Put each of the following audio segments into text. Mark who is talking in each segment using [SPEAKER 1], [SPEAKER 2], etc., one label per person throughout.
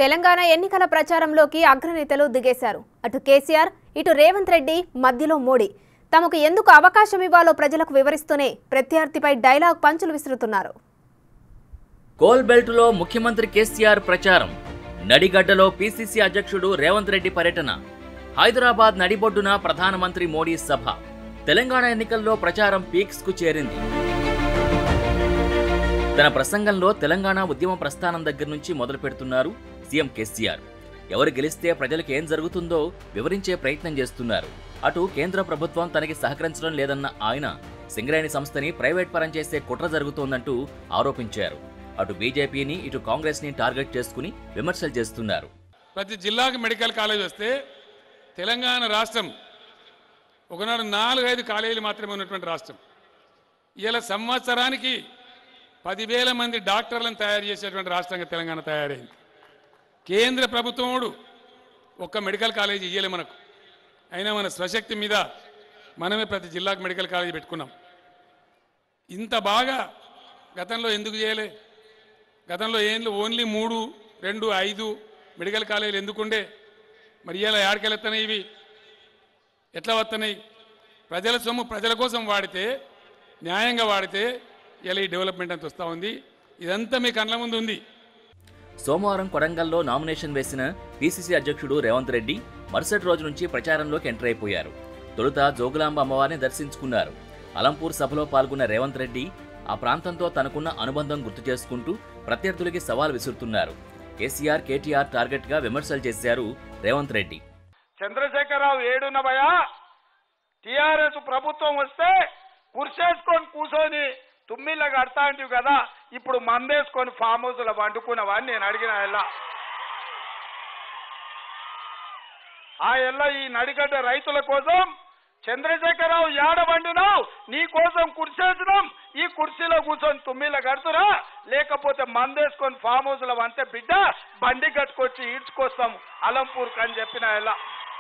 [SPEAKER 1] తెలంగాణ ఎన్నికల ప్రచారంలోకి అగ్రనేతలు దిగేశారు అటు కేసీఆర్ ఇటు రేవంత్ రెడ్డి మధ్యలో మోడీ తమకు ఎందుకు అవకాశం ఇవ్వాలో ప్రజలకు వివరిస్తూనే ప్రత్యర్థిపై డైలాగ్ పంచులు విసురుతున్నారు
[SPEAKER 2] కోల్ బెల్ట్లో ముఖ్యమంత్రి కేసీఆర్ ప్రచారం నడిగడ్డలో పీసీసీ అధ్యక్షుడు రేవంత్ రెడ్డి పర్యటన హైదరాబాద్ నడిబొడ్డున ప్రధానమంత్రి మోడీ సభ తెలంగాణ ఎన్నికల్లో ప్రచారం పీక్స్ కు చేరింది తన ప్రసంగంలో తెలంగాణ ఉద్యమ ప్రస్థానం దగ్గర నుంచి మొదలు పెడుతున్నారు సీఎం కేసీఆర్ ఎవరు గెలిస్తే ప్రజలకు ఏం జరుగుతుందో వివరించే ప్రయత్నం చేస్తున్నారు అటు కేంద్ర ప్రభుత్వం తనకి సహకరించడం లేదన్న ఆయన సింగరేణి సంస్థని ప్రైవేట్ పరం చేసే కుట్ర జరుగుతోందంటూ ఆరోపించారు అటు బీజేపీని ఇటు కాంగ్రెస్ ని టార్గెట్ చేసుకుని విమర్శలు చేస్తున్నారు
[SPEAKER 3] ప్రతి జిల్లాకు మెడికల్ కాలేజ్ వస్తే తెలంగాణ రాష్ట్రం ఒకనాడు నాలుగైదు కాలేజీలు మాత్రమే ఉన్నటువంటి రాష్ట్రం ఇలా సంవత్సరానికి పదివేల మంది డాక్టర్లను తయారు చేసేటువంటి రాష్ట్రంగా తెలంగాణ తయారైంది కేంద్ర ప్రభుత్వముడు ఒక్క మెడికల్ కాలేజీ ఇయ్యలే మనకు అయినా మన స్వశక్తి మీద మనమే ప్రతి జిల్లాకు మెడికల్ కాలేజీ పెట్టుకున్నాం ఇంత బాగా గతంలో ఎందుకు చేయలే గతంలో ఏంలు ఓన్లీ మూడు రెండు ఐదు మెడికల్ కాలేజీలు ఎందుకుండే మరి ఇలా ఏడకెళ్ళెత్తనాయి ఇవి ఎట్లా వస్తున్నాయి ప్రజల సొమ్ము ప్రజల కోసం వాడితే న్యాయంగా వాడితే ఇలా ఈ డెవలప్మెంట్ అంత వస్తూ ఉంది ఇదంతా మీ కళ్ళ ముందు ఉంది
[SPEAKER 2] సోమవారం కొడంగల్లో నామినేషన్ వేసిన పీసీసీ అధ్యక్షుడు రేవంత్ రెడ్డి మరుసటి రోజు నుంచి ప్రచారంలోకి ఎంటర్ అయిపోయారు తొలుత జోగులాంబ అమ్మవారిని దర్శించుకున్నారు అలంపూర్ సభలో పాల్గొన్న రేవంత్ రెడ్డి ఆ ప్రాంతంతో తనకున్న అనుబంధం గుర్తు చేసుకుంటూ ప్రత్యర్థులకి సవాల్ విసురుతున్నారు కేసీఆర్ కేటీఆర్ టార్గెట్ గా విమర్శలు చేశారు రేవంత్ రెడ్డి
[SPEAKER 4] చంద్రశేఖరరావు ఏడున్నవయా టిఆర్ఎస్ ప్రభుత్వం వస్తే కుర్చేసుకొని కూర్చొని తుమ్మిళ్ళ కడతా అంటివి కదా ఇప్పుడు మందేసుకొని ఫామ్ హౌస్లో వండుకున్నవా అని నేను అడిగిన ఎల్లా ఆ ఎల్ల ఈ నడిగడ్డ రైతుల కోసం చంద్రశేఖరరావు ఏడ వండినావు నీ కోసం కుర్చేసినాం ఈ కుర్చీలో కూర్చొని తుమ్మిళ్ళ కడుతురా లేకపోతే మందేసుకొని ఫామ్ హౌస్లో వంతే బిడ్డ బండి కట్టుకొచ్చి ఈడ్చుకొస్తాం అలంపూర్కి అని చెప్పిన ఎలా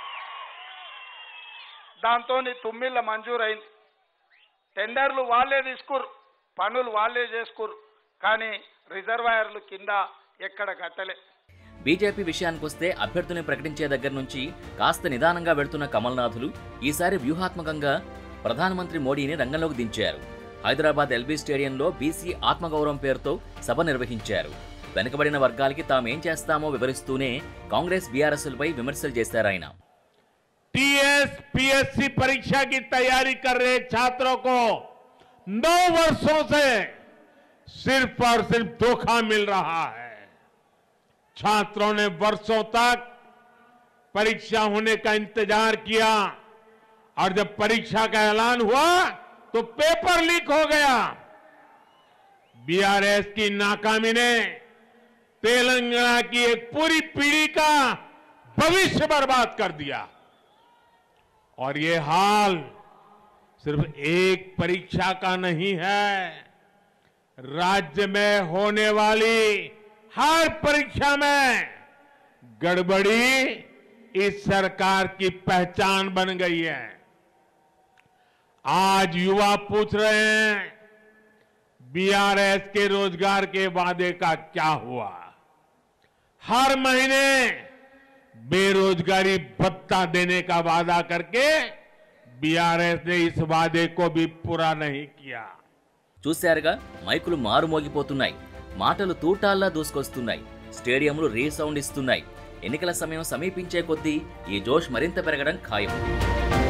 [SPEAKER 4] దాంతో తుమ్మిళ్ళ మంజూరైంది టెండర్లు వాళ్ళే తీసుకురు పనులు వాళ్ళే చేసుకురు కానీ రిజర్వాయర్లు కింద ఎక్కడ కట్టలే
[SPEAKER 2] బీజేపీ విషయానికొస్తే అభ్యర్థుని ప్రకటించే దగ్గర నుంచి కాస్త నిదానంగా వెళ్తున్న కమల్నాథులు ఈసారి వ్యూహాత్మకంగా ప్రధానమంత్రి మోడీని రంగంలోకి దించారు హైదరాబాద్ ఎల్బీ స్టేడియంలో బీసీ ఆత్మగౌరవం పేరుతో సభ నిర్వహించారు వెనుకబడిన వర్గాలకి తామేం చేస్తామో వివరిస్తూనే కాంగ్రెస్ బీఆర్ఎస్లపై విమర్శలు చేశారాయన
[SPEAKER 5] टीएस पीएससी परीक्षा की तैयारी कर रहे छात्रों को नौ वर्षों से सिर्फ और सिर्फ धोखा मिल रहा है छात्रों ने वर्षों तक परीक्षा होने का इंतजार किया और जब परीक्षा का ऐलान हुआ तो पेपर लीक हो गया बीआरएस की नाकामी ने तेलंगाना की एक पूरी पीढ़ी का भविष्य बर्बाद कर दिया और ये हाल सिर्फ एक परीक्षा का नहीं है राज्य में होने वाली हर परीक्षा में गड़बड़ी इस सरकार की पहचान बन गई है आज युवा पूछ रहे हैं बीआरएस के रोजगार के वादे का क्या हुआ हर महीने बेरोजगारी भत्ता देने का वादा करके बीआरएस ने इस वादे को भी पूरा नहीं किया
[SPEAKER 2] చూశారుగా మైకులు మారుమోగిపోతున్నాయి మాటలు తూటాల్లా దూసుకొస్తున్నాయి స్టేడియంలు రీసౌండ్ ఇస్తున్నాయి ఎన్నికల సమయం సమీపించే కొద్దీ ఈ జోష్ మరింత పెరగడం ఖాయం